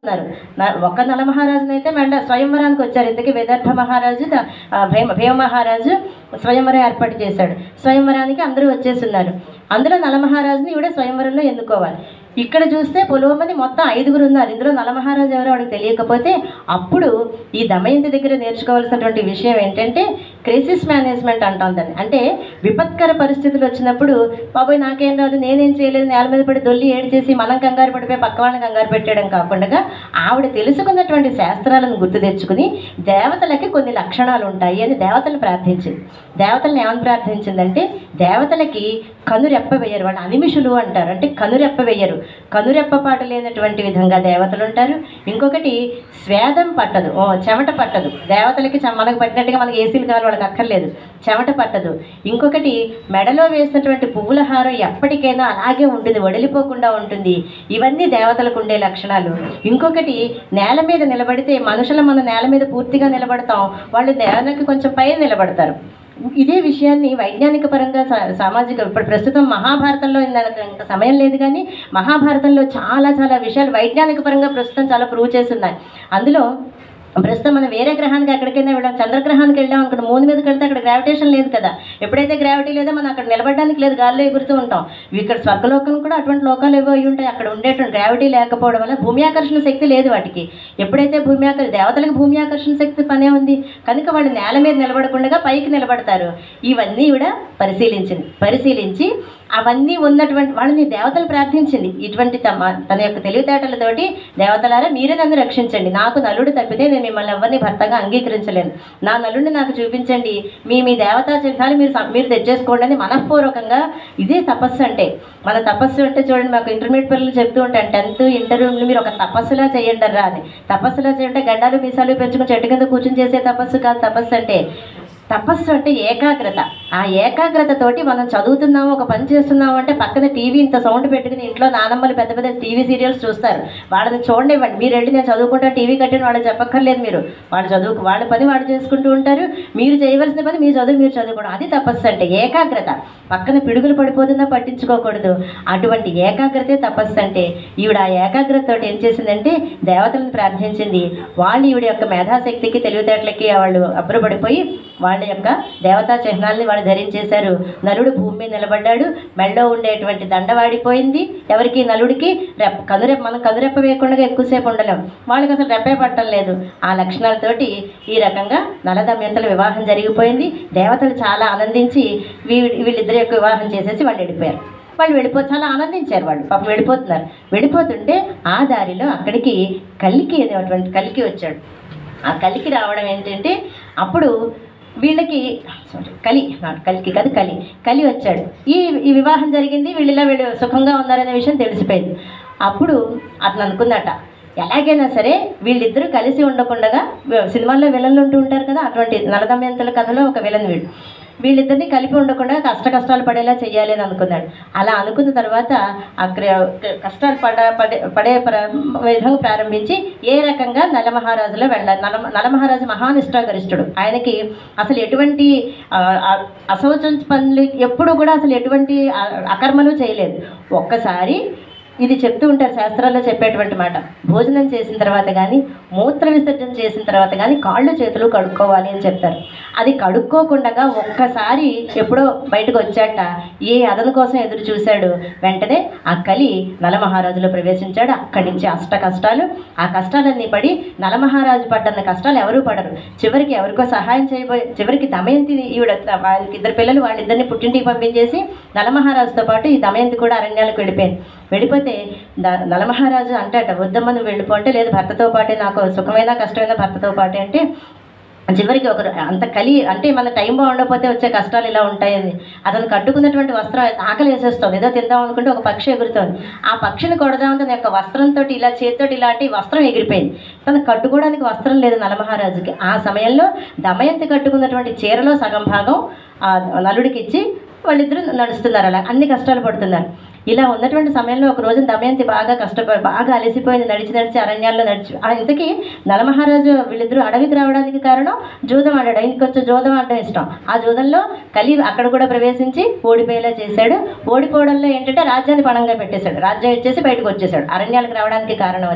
ఉన్నారు న- ఒక్క నల మహారాజునైతే అయితే మళ్ళీ స్వయంవరానికి వచ్చారు ఇంతకీ వేదార్థ మహారాజు ద- ఆ, భీమ భీమ మహారాజు స్వయంవరం ఏర్పాటు చేశాడు స్వయంవరానికి అందరూ వచ్చేస్తున్నారు అందులో నల మహారాజుని ఈవిడ స్వయంవరంలో ఎన్నుకోవాలి ఇక్కడ చూస్తే పొలవమని మొత్తం ఐదుగురు ఉన్నారు ఇందులో నలమహారాజు ఎవరో వాడికి తెలియకపోతే అప్పుడు ఈ దమయంతి దగ్గర నేర్చుకోవాల్సినటువంటి విషయం ఏంటంటే క్రైసిస్ మేనేజ్మెంట్ అంటాం దాన్ని అంటే విపత్కర పరిస్థితులు వచ్చినప్పుడు బాబోయ్ నాకేం రాదు నేనేం చేయలేదు నేల మీద పడి దొల్లి ఏడు చేసి మనం కంగారు పడిపోయి పక్క వాళ్ళని కంగారు పెట్టడం కాకుండా ఆవిడ తెలుసుకున్నటువంటి శాస్త్రాలను గుర్తు తెచ్చుకుని దేవతలకి కొన్ని లక్షణాలు ఉంటాయి అని దేవతలు ప్రార్థించింది దేవతలను ఏమని ప్రార్థించిందంటే దేవతలకి కనురెప్ప వేయరు వాళ్ళు అనిమిషులు అంటారు అంటే కనురెప్ప వేయరు కనురెప్పపాటు లేనటువంటి విధంగా దేవతలు ఉంటారు ఇంకొకటి స్వేదం పట్టదు ఓ చెమట పట్టదు దేవతలకి చ- మనకు పట్టినట్టుగా మనకి ఏసీలు కావాలి వాళ్ళకి అక్కర్లేదు చెమట పట్టదు ఇంకొకటి మెడలో వేసినటువంటి పువ్వుల హారం ఎప్పటికైనా అలాగే ఉంటుంది వడిలిపోకుండా ఉంటుంది ఇవన్నీ దేవతలకు ఉండే లక్షణాలు ఇంకొకటి నేల మీద నిలబడితే మనుషులు మన నేల మీద పూర్తిగా నిలబడతాం వాళ్ళు నేలకి కొంచెం పైన నిలబడతారు ఇదే విషయాన్ని వైజ్ఞానిక పరంగా సా- సామాజిక ఇప్పుడు ప్రస్తుతం మహాభారతంలో ఇంత ఇంత సమయం లేదు కానీ మహాభారతంలో చాలా చాలా విషయాలు వైజ్ఞానిక పరంగా ప్రస్తుతం చాలా ప్రూవ్ చేస్తున్నాయి అందులో ప్రస్తుతం మనం వేరే గ్రహానికి ఎక్కడికైనా వెళ్ళాం చంద్రగ్రహానికి వెళ్ళాం అనుకోండి మూన్ మీదకి వెళ్తే అక్కడ గ్రావిటేషన్ లేదు కదా ఎప్పుడైతే గ్రావిటీ లేదో మనం అక్కడ నిలబడడానికి లేదు గాల్లో ఎగురుతూ ఉంటాం ఇక్కడ స్వర్గలోకం కూడా అటువంటి లోకాలు ఏవో అయి ఉంటాయి అక్కడ ఉండేటువంటి గ్రావిటీ లేకపోవడం వల్ల భూమి ఆకర్షణ శక్తి లేదు వాటికి ఎప్పుడైతే భూమి ఆకర్షణ దేవతలకు భూమి ఆకర్షణ శక్తి పనే ఉంది కనుక వాళ్ళు నేల మీద నిలబడకుండా పైకి నిలబడతారు ఇవన్నీ కూడా పరిశీలించింది పరిశీలించి అవన్నీ ఉన్నటువంటి వాళ్ళని దేవతలు ప్రార్థించింది ఇటువంటి తమ తన యొక్క తెలివితేటలతోటి దేవతలారా మీరే నన్ను రక్షించండి నాకు నలుడు తప్పితే నేను మిమ్మల్ని ఎవరిని భర్తగా అంగీకరించలేను నా నలుడిని నాకు చూపించండి మీ మీ దేవతా చిహ్నాలు మీరు సం- మీరు తెచ్చేసుకోండి అని మనఃపూర్వకంగా ఇదే తపస్సు అంటే మన తపస్సు అంటే చూడండి మాకు ఇంటర్మీడియట్ పిల్లలు చెప్తూ ఉంటాను టెన్త్ ఇంటర్ మీరు ఒక తపస్సులా చేయండి రా అని తపస్సులా చేయంటే గడ్డాలు మీసాలు పెంచుకుని చెట్టు కింద కూర్చొని చేసే తపస్సు కాదు తపస్సు అంటే తపస్సు అంటే ఏకాగ్రత ఆ ఏకాగ్రతతోటి మనం చదువుతున్నాము ఒక పని చేస్తున్నాము అంటే పక్కన టీవీ ఇంత సౌండ్ పెట్టుకుని ఇంట్లో నానమ్మలు పెద్ద పెద్ద టీవీ సీరియల్స్ చూస్తారు వాళ్ళని చూడనివ్వండి మీరు వెళ్ళి నేను చదువుకుంటా టీవీ కట్టిన వాళ్ళు చెప్పక్కర్లేదు మీరు వాళ్ళు చదువు వాళ్ళ పని వాళ్ళు చేసుకుంటూ ఉంటారు మీరు చేయవలసిన పని మీ చదువు మీరు చదువుకోవడం అది తపస్సు అంటే ఏకాగ్రత పక్కన పిడుగులు పడిపోతుందా పట్టించుకోకూడదు అటువంటి ఏకాగ్రతే తపస్సు అంటే ఈవిడ ఆ ఏకాగ్రతతో ఏం చేసిందంటే దేవతలను ప్రార్థించింది వాళ్ళు ఈవిడ యొక్క మేధాశక్తికి తెలివితేటలకి వాళ్ళు అబ్బురపడిపోయి వాళ్ళ యొక్క దేవతా చిహ్నాల్ని వాళ్ళు ధరించేశారు నలుడు భూమి మీద నిలబడ్డాడు మెడలో ఉండేటువంటి దండ వాడిపోయింది ఎవరికి నలుడికి రెప్ప కనురెప్ప మనం కనురెప్ప వేయకుండా ఎక్కువసేపు ఉండలేం వాళ్ళకి అసలు రెప్పే పట్టం లేదు ఆ లక్షణాలతోటి ఈ రకంగా నలదమ్యంతల వివాహం జరిగిపోయింది దేవతలు చాలా ఆనందించి వీ- వీళ్ళిద్దరి యొక్క వివాహం చేసేసి వాళ్ళు వెళ్ళిపోయారు వాళ్ళు వెళ్ళిపో చాలా ఆనందించారు వాళ్ళు పాపం వెళ్ళిపోతున్నారు వెళ్ళిపోతుంటే ఆ దారిలో అక్కడికి కలికి అనేటువంటి కలికి వచ్చాడు ఆ కలికి రావడం ఏంటంటే అప్పుడు వీళ్ళకి సారీ కలి నాట్ కలికి కాదు కలి కలి వచ్చాడు ఈ ఈ వివాహం జరిగింది వీళ్ళు ఇలా వీళ్ళు సుఖంగా ఉన్నారనే విషయం తెలిసిపోయింది అప్పుడు అతను అనుకుందట ఎలాగైనా సరే వీళ్ళిద్దరూ కలిసి ఉండకుండా సినిమాల్లో విలన్లు ఉంటూ ఉంటారు కదా అటువంటి నలదమయంతుల కథలో ఒక విలన్ వీడు వీళ్ళిద్దరిని కలిపి ఉండకుండా కష్ట కష్టాలు పడేలా చేయాలి అని అనుకున్నాడు అలా అనుకున్న తర్వాత అక్కడ కష్టాలు పడ పడే పడే ప్ర విధంగా ప్రారంభించి ఏ రకంగా నలమహారాజులో వెళ్ళాలి నల నలమహారాజు మహానిష్టాగరిష్ఠుడు ఆయనకి అసలు ఎటువంటి ఆ, ఆ, అశౌచం పనులు ఎప్పుడు కూడా అసలు ఎటువంటి ఆ, అకర్మలు చేయలేదు ఒక్కసారి ఇది చెప్తూ ఉంటారు శాస్త్రాల్లో చెప్పేటువంటి మాట భోజనం చేసిన తర్వాత కానీ మూత్ర విసర్జన చేసిన తర్వాత కానీ కాళ్ళు చేతులు కడుక్కోవాలి అని చెప్తారు అది కడుక్కోకుండా ఒక్కసారి ఎప్పుడో బయటకు వచ్చాట ఏ అదను కోసం ఎదురు చూశాడు వెంటనే ఆ కలి నలమహారాజులో ప్రవేశించాడు అక్కడి నుంచి అష్ట కష్టాలు ఆ కష్టాలన్నీ పడి నలమహారాజు పడ్డన్న కష్టాలు ఎవరూ పడరు చివరికి ఎవరికో సహాయం చేయబోయే చివరికి దమయంతి ఈవిడ వాళ్ళకి ఇద్దరు పిల్లలు వాళ్ళిద్దరిని పుట్టింటికి పంపించేసి నలమహారాజుతో పాటు ఈ దమయంతి కూడా అరణ్యాలకు వెళ్ళిపోయింది వెళ్ళిపోతే ద- నలమహారాజు అంటాట వద్దమ్మ నువ్వు వెళ్ళిపో అంటే లేదు భర్తతో పాటే నాకు సుఖమైన కష్టమైన భర్తతో పాటే అంటే చివరికి ఒకరు అంత కలి అంటే మన టైం బాగుండకపోతే వచ్చే కష్టాలు ఇలా ఉంటాయని అతను కట్టుకున్నటువంటి వస్త్రం ఆకలి వేసేస్తుంది ఏదో తిందాం అనుకుంటే ఒక పక్షి ఎగురుతోంది ఆ పక్షిని కొడదాం తన యొక్క వస్త్రంతో ఇలా చేతితో ఇలాంటి వస్త్రం ఎగిరిపోయింది తను కట్టుకోవడానికి వస్త్రం లేదు నలమహారాజుకి ఆ సమయంలో దమయంతి కట్టుకున్నటువంటి చీరలో సగం భాగం ఆ నలుడికి ఇచ్చి వాళ్ళిద్దరూ నడుస్తున్నారు అలా అన్ని కష్టాలు పడుతున్నారు ఇలా ఉన్నటువంటి సమయంలో ఒక రోజు దమయంతి బాగా కష్టపడి బాగా అలసిపోయింది నడిచి నడిచి అరణ్యాల్లో నడిచి ఆ ఇంతకీ నలమహారాజు వీళ్ళిద్దరూ అడవికి రావడానికి కారణం జూదం ఆడాడు ఆయనకి కొంచెం జూదం ఆడడం ఇష్టం ఆ జూదంలో కలి అక్కడ కూడా ప్రవేశించి ఓడిపోయేలా చేశాడు ఓడిపోవడంలో ఏంటంటే రాజ్యాన్ని పణంగా పెట్టేశాడు రాజ్యం ఇచ్చేసి బయటకు వచ్చేసాడు అరణ్యాలకు రావడానికి కారణం అది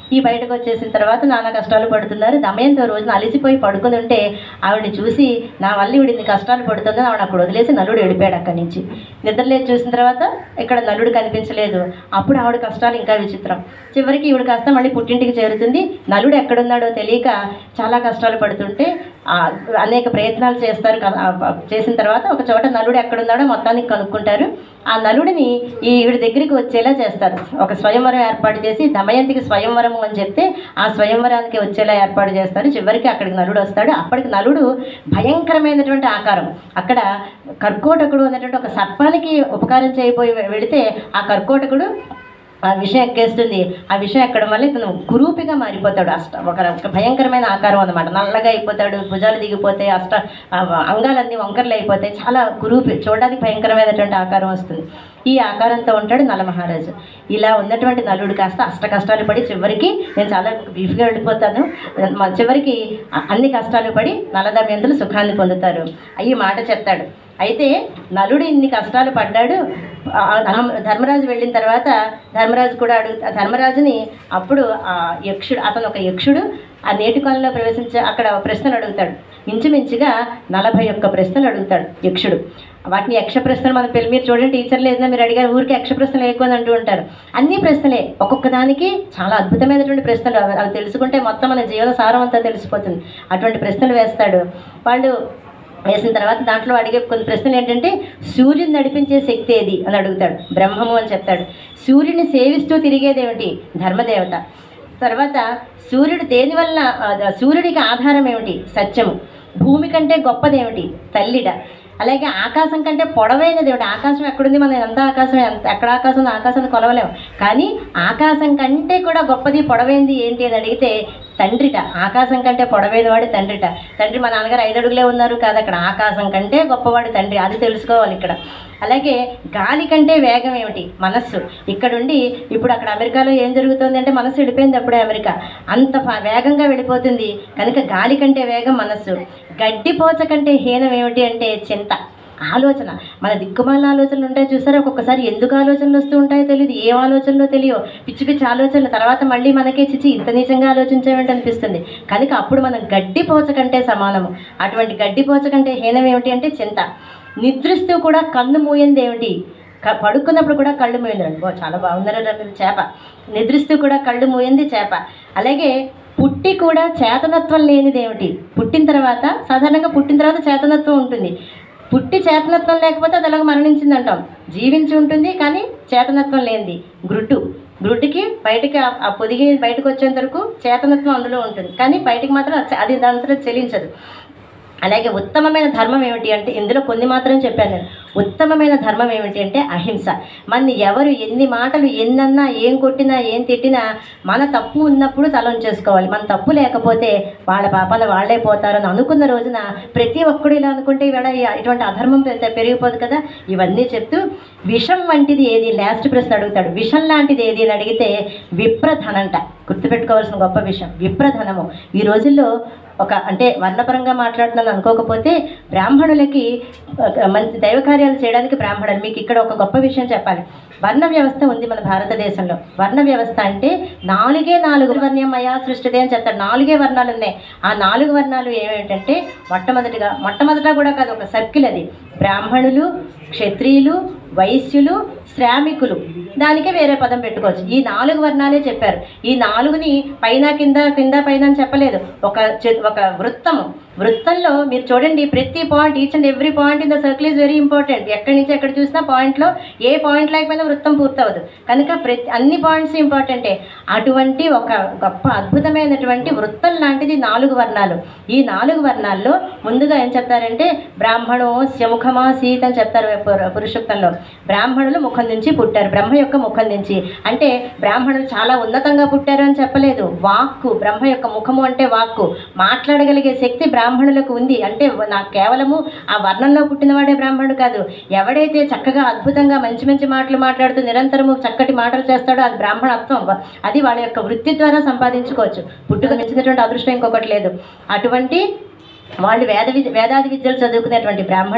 ఈ బయటకు వచ్చేసిన తర్వాత నానా కష్టాలు పడుతున్నారు దమయంతో రోజున అలిసిపోయి పడుకుని ఉంటే ఆవిడని చూసి నా వల్ల ఈవిడ ఇన్ని కష్టాలు పడుతుందని ఆవిడ అక్కడ వదిలేసి నలుడు వెళ్ళిపోయాడు అక్కడి నుంచి నిద్రలేచి చూసిన తర్వాత ఇక్కడ నలుడు కనిపించలేదు అప్పుడు ఆవిడ కష్టాలు ఇంకా విచిత్రం చివరికి ఈవిడ కాస్త మళ్ళీ పుట్టింటికి చేరుతుంది నలుడు ఎక్కడున్నాడో తెలియక చాలా కష్టాలు పడుతుంటే ఆ, అనేక ప్రయత్నాలు చేస్తారు కదా, ఆ, చేసిన తర్వాత ఒక చోట నలుడు ఎక్కడున్నాడో మొత్తానికి కనుక్కుంటారు ఆ నలుడిని ఈ ఈవిడ దగ్గరికి వచ్చేలా చేస్తారు ఒక స్వయంవరం ఏర్పాటు చేసి దమయంతికి స్వయంవరము అని చెప్తే ఆ స్వయంవరానికి వచ్చేలా ఏర్పాటు చేస్తారు చివరికి అక్కడికి నలుడు వస్తాడు అప్పటికి నలుడు భయంకరమైనటువంటి ఆకారం అక్కడ కర్కోటకుడు అనేటువంటి ఒక సర్పానికి ఉపకారం చేయబోయి వెళితే ఆ కర్కోటకుడు ఆ విషయం ఎక్కేస్తుంది ఆ విషయం ఎక్కడం వల్ల ఇతను కురూపిగా మారిపోతాడు అష్ట ఒక ఒక భయంకరమైన ఆకారం అనమాట నల్లగా అయిపోతాడు భుజాలు దిగిపోతాయి అష్ట ఆ అంగాలన్నీ వంకరలు అయిపోతాయి చాలా కురూపి చూడడానికి భయంకరమైనటువంటి ఆకారం వస్తుంది ఈ ఆకారంతో ఉంటాడు నలమహారాజు ఇలా ఉన్నటువంటి నలుడు కాస్త అష్ట కష్టాలు పడి చివరికి నేను చాలా బ్రీఫ్గా వెళ్ళిపోతాను మ- చివరికి అ- అన్ని కష్టాలు పడి నలదమయంతులు సుఖాన్ని పొందుతారు ఈ మాట చెప్తాడు అయితే నలుడు ఇన్ని కష్టాలు పడ్డాడు ఆ ధర్మ- ధర్మరాజు వెళ్ళిన తర్వాత ధర్మరాజు కూడా అడుగు ధర్మరాజుని అప్పుడు ఆ యక్షుడు అతను ఒక యక్షుడు ఆ నేటి కొనలో ప్రవేశించే అక్కడ ప్రశ్నలు అడుగుతాడు ఇంచుమించుగా నలభై ఒక్క ప్రశ్నలు అడుగుతాడు యక్షుడు వాటిని యక్ష ప్రశ్నలు మన పిల్లలు మీరు చూడండి టీచర్లు ఏదైనా మీరు అడిగారు ఊరికి యక్ష ప్రశ్నలు ఎక్కువ అని అంటూ ఉంటారు అన్ని ప్రశ్నలే ఒక్కొక్క దానికి చాలా అద్భుతమైనటువంటి ప్రశ్నలు అవి అవి తెలుసుకుంటే మొత్తం మన జీవన సారం అంతా తెలిసిపోతుంది అటువంటి ప్రశ్నలు వేస్తాడు వాళ్ళు వేసిన తర్వాత దాంట్లో అడిగే కొన్ని ప్రశ్నలు ఏంటంటే సూర్యుని నడిపించే శక్తి ఏది అని అడుగుతాడు బ్రహ్మము అని చెప్తాడు సూర్యుని సేవిస్తూ తిరిగేదేమిటి ధర్మదేవత తర్వాత సూర్యుడు దేని వల్ల ఆ, సూర్యుడికి ఆధారం ఏమిటి సత్యము భూమి కంటే గొప్పదేమిటి తల్లిడ అలాగే ఆకాశం కంటే పొడవైనది ఏమిటి ఆకాశం ఎక్కడుంది మన ఎంత ఆకాశం ఎంత ఎక్కడ ఆకాశం ఉంది ఆకాశాన్ని కొలవలేము కానీ ఆకాశం కంటే కూడా గొప్పది పొడవైంది ఏంటి అని అడిగితే తండ్రిట ఆకాశం కంటే పొడవైన వాడు తండ్రిట తండ్రి మా నాన్నగారు ఐదు అడుగులే ఉన్నారు కాదు అక్కడ ఆకాశం కంటే గొప్పవాడు తండ్రి అది తెలుసుకోవాలి ఇక్కడ అలాగే గాలి కంటే వేగం ఏమిటి మనస్సు ఇక్కడుండి ఇప్పుడు అక్కడ అమెరికాలో ఏం జరుగుతుంది అంటే మనస్సు వెళ్ళిపోయింది అప్పుడే అమెరికా అంత ఫా- వేగంగా వెళ్ళిపోతుంది కనుక గాలి కంటే వేగం మనస్సు గడ్డిపోచ కంటే హీనం ఏమిటి అంటే చింత ఆలోచన మన దిక్కుమాల ఆలోచనలు ఉంటాయి చూసారా ఒక్కొక్కసారి ఎందుకు ఆలోచనలు వస్తూ ఉంటాయో తెలియదు ఏం ఆలోచనలో తెలియవు పిచ్చి పిచ్చి ఆలోచనలు తర్వాత మళ్ళీ మనకే చిచ్చి ఇంత నీచంగా ఆలోచించేవేంటి అనిపిస్తుంది కనుక అప్పుడు మనం గడ్డిపోచ కంటే సమానము అటువంటి గడ్డిపోచ కంటే హీనం ఏమిటి అంటే చింత నిద్రిస్తూ కూడా కన్ను మూయంది ఏమిటి క- పడుకున్నప్పుడు కూడా కళ్ళు మూయంది ఓ చాలా బాగున్నారు మీరు చేప నిద్రిస్తూ కూడా కళ్ళు మూయంది చేప అలాగే పుట్టి కూడా చేతనత్వం లేనిది ఏమిటి పుట్టిన తర్వాత సాధారణంగా పుట్టిన తర్వాత చేతనత్వం ఉంటుంది పుట్టి చేతనత్వం లేకపోతే అది అలాగ మరణించింది అంటాం జీవించి ఉంటుంది కానీ చేతనత్వం లేనిది గ్రుడ్డు గ్రుడ్డుకి బయటికి ఆ- ఆ పొదిగి బయటకు వచ్చేంత వరకు చేతనత్వం అందులో ఉంటుంది కానీ బయటికి మాత్రం అది- అది దాంతో చెలించదు అలాగే ఉత్తమమైన ధర్మం ఏమిటి అంటే ఇందులో కొన్ని మాత్రం చెప్పాను నేను ఉత్తమమైన ధర్మం ఏమిటి అంటే అహింస మన ఎవరు ఎన్ని మాటలు ఎన్నన్నా ఏం కొట్టినా ఏం తిట్టినా మన తప్పు ఉన్నప్పుడు తలంచేసుకోవాలి మన తప్పు లేకపోతే వాళ్ళ పాపాన వాళ్ళే పోతారని అనుకున్న రోజున ప్రతి ఒక్కడు ఇలా అనుకుంటే ఇవాళ ఈ- ఇటువంటి అధర్మం పె- పెరిగిపోదు కదా ఇవన్నీ చెప్తూ విషం వంటిది ఏది లాస్ట్ ప్రశ్న అడుగుతాడు విషం లాంటిది ఏది అని అడిగితే విప్రధనంట గుర్తుపెట్టుకోవాల్సిన గొప్ప విషయం విప్రధనము ఈ రోజుల్లో ఒక అంటే వర్ణపరంగా మాట్లాడుతున్నాను అనుకోకపోతే బ్రాహ్మణులకి ఒక మంచి దైవ కార్యాలు చేయడానికి బ్రాహ్మణులు మీకు ఇక్కడ ఒక గొప్ప విషయం చెప్పాలి వర్ణ వ్యవస్థ ఉంది మన భారతదేశంలో వర్ణ వ్యవస్థ అంటే నాలుగే నాలుగు వర్ణమయా సృష్టిదే అని చెప్తారు నాలుగే వర్ణాలు ఉన్నాయి ఆ నాలుగు వర్ణాలు ఏమిటంటే మొట్టమొదటిగా మొట్టమొదట కూడా కాదు ఒక సర్కిల్ అది బ్రాహ్మణులు క్షత్రియులు వైశ్యులు శ్రామికులు దానికే వేరే పదం పెట్టుకోవచ్చు ఈ నాలుగు వర్ణాలే చెప్పారు ఈ నాలుగుని పైన కింద కింద పైన అని చెప్పలేదు ఒక చె- ఒక వృత్తము వృత్తంలో మీరు చూడండి ప్రతి point each and every point in the circle is very important ఎక్కడి నుంచి ఎక్కడ చూసినా పాయింట్లో ఏ పాయింట్ లేకపోయినా వృత్తం పూర్తవదు కనుక ప్రతి అన్ని పాయింట్స్ ఇంపార్టెంటే అటువంటి ఒక గొప్ప అద్భుతమైనటువంటి వృత్తం లాంటిది నాలుగు వర్ణాలు ఈ నాలుగు వర్ణాల్లో ముందుగా ఏం చెప్తారంటే బ్రాహ్మణో స్యముఖమా సీత అని చెప్తారు పురు- పురుషోక్తంలో బ్రాహ్మణులు ముఖం నుంచి పుట్టారు బ్రహ్మ యొక్క ముఖం నుంచి అంటే బ్రాహ్మణులు చాలా ఉన్నతంగా పుట్టారు అని చెప్పలేదు వాక్కు బ్రహ్మ యొక్క ముఖము అంటే వాక్కు మాట్లాడగలిగే శక్తి బ్రాహ్మణులకు ఉంది అంటే నాకు కేవలము ఆ వర్ణంలో పుట్టినవాడే బ్రాహ్మణుడు కాదు ఎవడైతే చక్కగా అద్భుతంగా మంచి మంచి మాటలు మాట్లాడుతూ నిరంతరము చక్కటి మాటలు చేస్తాడో అది బ్రాహ్మణత్వం అది వాళ్ళ యొక్క వృత్తి ద్వారా సంపాదించుకోవచ్చు పుట్టుక మించినటువంటి అదృష్టం ఇంకొకటి లేదు అటువంటి వాళ్ళు వేద విద్య వేదాది విద్యలు చదువుకునేటువంటి బ్రాహ్మణులు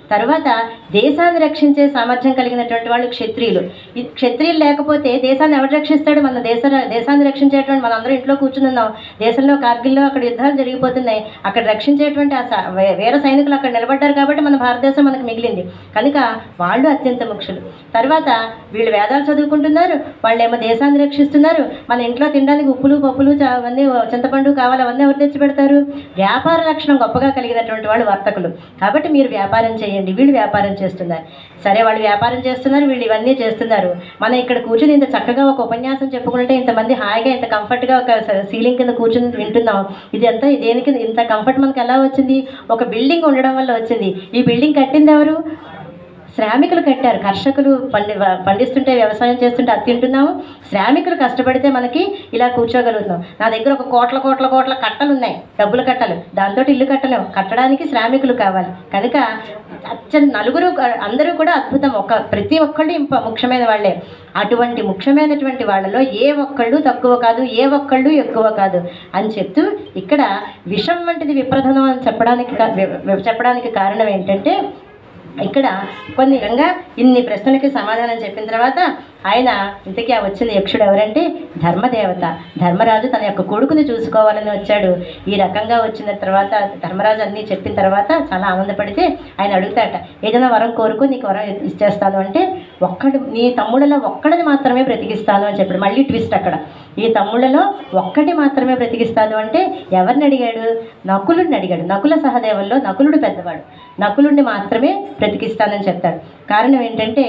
తర్వాత దేశాన్ని రక్షించే సామర్థ్యం కలిగినటువంటి వాళ్ళు క్షత్రియులు ఈ క్షత్రియులు లేకపోతే దేశాన్ని ఎవరు రక్షిస్తాడు మన దేశ దేశాన్ని రక్షించేటువంటి మన అందరూ ఇంట్లో కూర్చున్నాం దేశంలో కార్గిల్లో అక్కడ యుద్ధాలు జరిగిపోతున్నాయి అక్కడ రక్షించేటువంటి ఆ స- వే- వీర సైనికులు అక్కడ నిలబడ్డారు కాబట్టి మన భారతదేశం మనకు మిగిలింది కనుక వాళ్ళు అత్యంత ముఖ్యులు తర్వాత వీళ్ళు వేదాలు చదువుకుంటున్నారు వాళ్ళేమో దేశాన్ని రక్షిస్తున్నారు మన ఇంట్లో తినడానికి ఉప్పులు పప్పులు చా- అవన్నీ చింతపండు కావాలి అవన్నీ ఎవరు తెచ్చి పెడతారు వ్యాపార లక్షణం గొప్పగా కలిగినటువంటి వాళ్ళు వర్తకులు కాబట్టి మీరు వ్యాపారం చేయండి వీళ్ళు వ్యాపారం చేస్తున్నారు సరే వాళ్ళు వ్యాపారం చేస్తున్నారు వీళ్ళు ఇవన్నీ చేస్తున్నారు మనం ఇక్కడ కూర్చుని ఇంత చక్కగా ఒక ఉపన్యాసం చెప్పుకుంటే ఇంతమంది హాయిగా ఇంత కంఫర్ట్గా ఒక సీలింగ్ కింద కూర్చుని వింటున్నాం ఇది ఎంత దేనికి ఇంత కంఫర్ట్ మనకు ఎలా వచ్చింది ఒక బిల్డింగ్ ఉండడం వల్ల వచ్చింది ఈ బిల్డింగ్ కట్టింది ఎవరు శ్రామికులు కట్టారు కర్షకులు పండి పండిస్తుంటే వ్యవసాయం చేస్తుంటే అది తింటున్నాము శ్రామికులు కష్టపడితే మనకి ఇలా కూర్చోగలుగుతున్నాం నా దగ్గర ఒక కోట్ల కోట్ల కోట్ల కట్టలు ఉన్నాయి డబ్బుల కట్టలు దాంతో ఇల్లు కట్టలేము కట్టడానికి శ్రామికులు కావాలి కనుక అత్యంత నలుగురు అందరూ కూడా అద్భుతం ఒక ప్రతి ఒక్కళ్ళు ఇంప ముఖ్యమైన వాళ్ళే అటువంటి ముఖ్యమైనటువంటి వాళ్ళలో ఏ ఒక్కళ్ళు తక్కువ కాదు ఏ ఒక్కళ్ళు ఎక్కువ కాదు అని చెప్తూ ఇక్కడ విషం వంటిది విప్రధనం అని చెప్పడానికి కా- వి- వి- చెప్పడానికి కారణం ఏంటంటే ఇక్కడ కొన్ని విధంగా ఇన్ని ప్రశ్నలకి సమాధానం చెప్పిన తర్వాత ఆయన ఇంతకీ ఆ వచ్చిన యక్షుడు ఎవరంటే ధర్మదేవత ధర్మరాజు తన యొక్క కొడుకుని చూసుకోవాలని వచ్చాడు ఈ రకంగా వచ్చిన తర్వాత ధర్మరాజు అన్నీ చెప్పిన తర్వాత చాలా ఆనందపడితే ఆయన అడుగుతాట ఏదైనా వరం కోరుకో నీకు వరం ఇచ్చేస్తాను అంటే ఒక్కడు నీ తమ్ముళ్ళలో ఒక్కడిని మాత్రమే బ్రతికిస్తాను అని చెప్పాడు మళ్ళీ ట్విస్ట్ అక్కడ ఈ తమ్ముళ్ళలో ఒక్కటి మాత్రమే బ్రతికిస్తాను అంటే ఎవరిని అడిగాడు నకులుడిని అడిగాడు నకుల సహదేవుల్లో నకులుడు పెద్దవాడు నకులుడిని మాత్రమే బ్రతికిస్తానని చెప్తాడు కారణం ఏంటంటే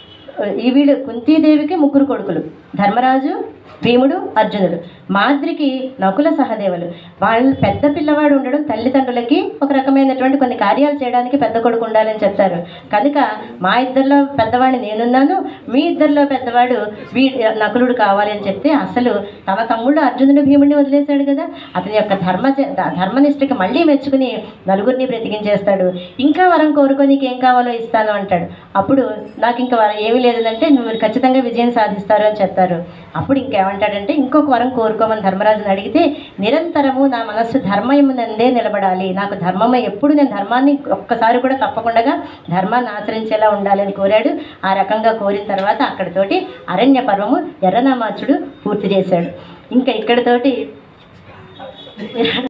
ఈ వీళ్ళు కుంతీదేవికి ముగ్గురు కొడుకులు ధర్మరాజు భీముడు అర్జునుడు మాద్రికి నకుల సహదేవులు వాళ్ళ పెద్ద పిల్లవాడు ఉండడం తల్లిదండ్రులకి ఒక రకమైనటువంటి కొన్ని కార్యాలు చేయడానికి పెద్ద కొడుకు ఉండాలని చెప్తారు కనుక మా ఇద్దరిలో పెద్దవాడిని నేనున్నాను మీ ఇద్దరిలో పెద్దవాడు వీ నకులుడు కావాలి అని చెప్తే అసలు తన తమ్ముడు అర్జునుడు భీముడిని వదిలేశాడు కదా అతని యొక్క ధర్మ ధర్మనిష్టకి మళ్ళీ మెచ్చుకుని నలుగురిని బ్రతికించేస్తాడు ఇంకా వరం కోరుకో నీకు ఏం కావాలో ఇస్తాను అంటాడు అప్పుడు నాకు ఇంకా వరం ఏమీ లేదంటే నువ్వు ఖచ్చితంగా విజయం సాధిస్తారు అని చెప్తారు అప్పుడు ఇంకేమంటాడంటే ఇంకొక వరం కోరుకోమని ధర్మరాజుని అడిగితే నిరంతరము నా మనస్సు ధర్మయమునందే నిలబడాలి నాకు ధర్మమే ఎప్పుడు నేను ధర్మాన్ని ఒక్కసారి కూడా తప్పకుండా ధర్మాన్ని ఆచరించేలా ఉండాలని కోరాడు ఆ రకంగా కోరిన తర్వాత అక్కడితోటి అరణ్య పర్వము ఎర్రనామాచుడు పూర్తి చేశాడు ఇంకా ఇక్కడితోటి